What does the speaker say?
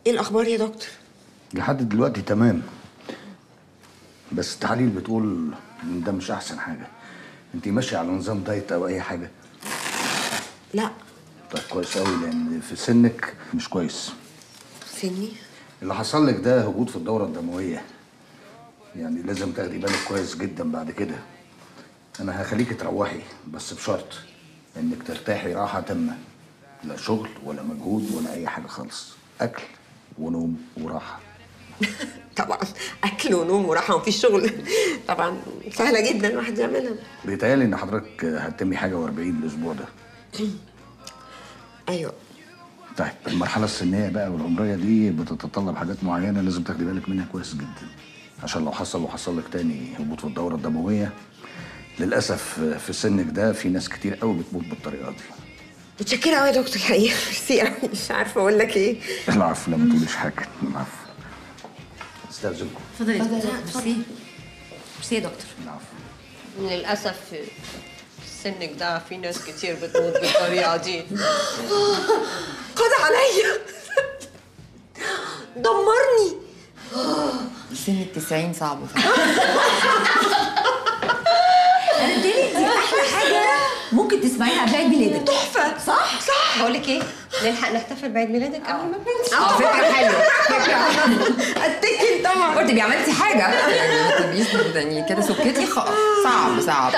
ايه الاخبار يا دكتور لحد دلوقتي تمام بس التحاليل بتقول ان ده مش احسن حاجه انت ماشيه على نظام دايت او اي حاجه لا طيب كويس قوي لان في سنك مش كويس سني اللي حصل لك ده هبوط في الدوره الدمويه يعني لازم تاخدي بالك كويس جدا بعد كده انا هخليكي تروحي بس بشرط انك ترتاحي راحه تامه لا شغل ولا مجهود ولا اي حاجه خالص اكل ونوم وراحه طبعا اكل ونوم وراحه ومفيش شغل طبعا سهله جدا الواحد يعملها بيتهيألي ان حضرتك هتتمي حاجه و40 الاسبوع ده ايوه طيب المرحله السنيه بقى والعمريه دي بتتطلب حاجات معينه لازم تاخدي بالك منها كويس جدا عشان لو حصل وحصل لك تاني هبوط في الدوره الدمويه للاسف في سنك ده في ناس كتير قوي بتموت بالطريقه دي متشكره قوي يا دكتور الحقيقه ميرسي قوي مش عارفه اقول لك ايه العفو لا ما تقوليش حاجه العفو استاذنكم اتفضلي يا دكتور ميرسي ميرسي يا دكتور العفو للأسف في سنك ده في ناس كتير بتموت بالطريقة دي خد عليا دمرني سن التسعين صعب فعلا انا دي دي احلى حاجه ممكن تسمعيها قبل عيد ميلادك تحفه صح صح بقول لك ايه نلحق نحتفل بعيد ميلادك قبل ما نمشي اه فكره حلوه فكره حلوه اتكل طبعا قلت تبقي عملتي حاجه يعني ما تبقيش يعني كده سكتي خ- صعب صعب